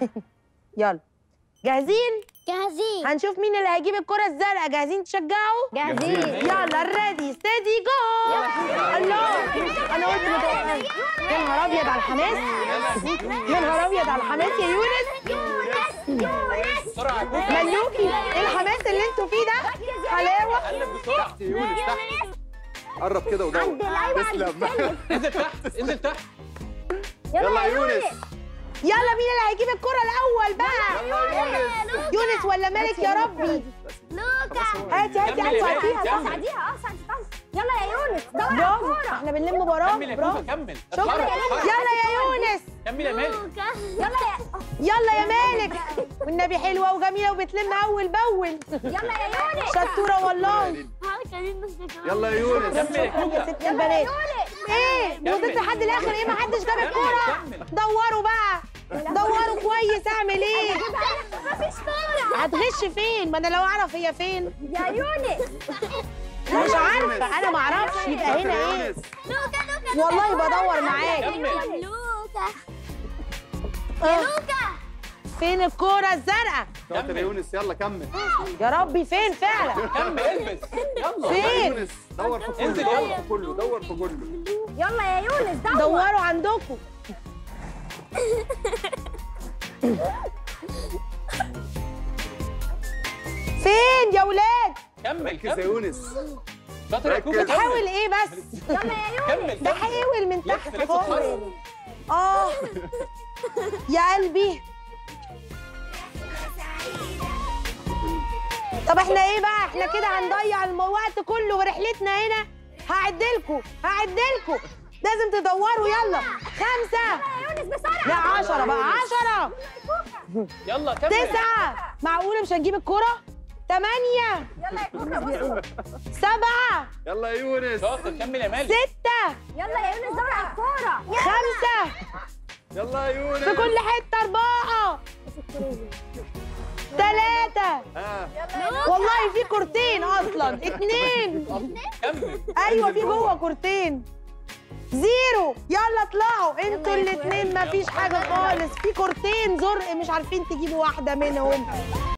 يلا جاهزين جاهزين هنشوف مين اللي هيجيب الكره الزرقاء جاهزين تشجعوا جاهزين يلا ريدي ستيدي جو الله انا قلت ما توقفش يا نهار ابيض على الحماس يا نهار ابيض على الحماس يا يونس بسرعه يا كوكا ملوكي ايه الحماس اللي انتوا فيه ده حلاوه قلب بسرعه تحت يا يونس تحت قرب كده ودور تسلم انزل تحت انزل تحت يلا يا يونس يلا مين اللي هيجيب الكره الاول بقى يلا يا يونس يونس ولا مالك يا ربي لوكا هاتي هاتي كمل هاتي يا هاتيها كمل. صح ساعديها اه ساعديها يلا يا يونس دور على برافو الكوره احنا بنلم وراه كمل يا كوكا برافو كمل شكرا اتحرك، اتحرك. يلا يا يونس كمل يا مالك لوكا يلا يا يلا يا مالك والنبي حلوه وجميله وبتلم اول باول يلا يا يونس شطوره والله يلا يا يونس كمل يا يا كوكا ست البنات ايه وصلت لحد الاخر ايه ما حدش جاب الكوره كمل. دوروا بقى دوروا كويس اعمل ايه مفيش كوره هتغش فين ما انا لو اعرف هي فين يا يونس مش عارفه انا ما اعرفش يبقى هنا يا ايه يونس لوكا لوكا والله بدور معاك كمل لوكا آه، لوكا فين الكوره الزرقاء شاطر يا يونس يلا كمل يا ربي فين فعلا كمل البس يلا يا فين يونس دور في كله انزل دور يلا. في كله دور في كله يلا يا يونس دور دوروا عندكم فين يا ولاد كمل ركز يا كمل يونس شاطر يا كوكا ركز. بتحاول كمل ايه بس يلا يا يونس كمل كمل بحاول من لف تحت لف فوق اتحرك. اه يا قلبي طب احنا ايه بقى احنا كده هنضيع الوقت كله ورحلتنا هنا هعدلكوا هعدلكوا لازم تدوروا يلا خمسة يا يونس بسرعه لا عشرة بقى عشرة يلا كمل تسعة معقولة مش هتجيب الكرة تمانية يلا يا كوكا بص سبعة يلا يا يونس شاطر كمل يا مالك ستة يلا يا يونس دور على الكوره خمسة يلا يا يونس في كل حتة أربعة ثلاثة ها والله في كورتين أصلا اتنين كمل أيوة في جوه كورتين زيرو يلا اطلعوا انتوا الاتنين مفيش حاجة خالص في كورتين زرق مش عارفين تجيبوا واحدة منهم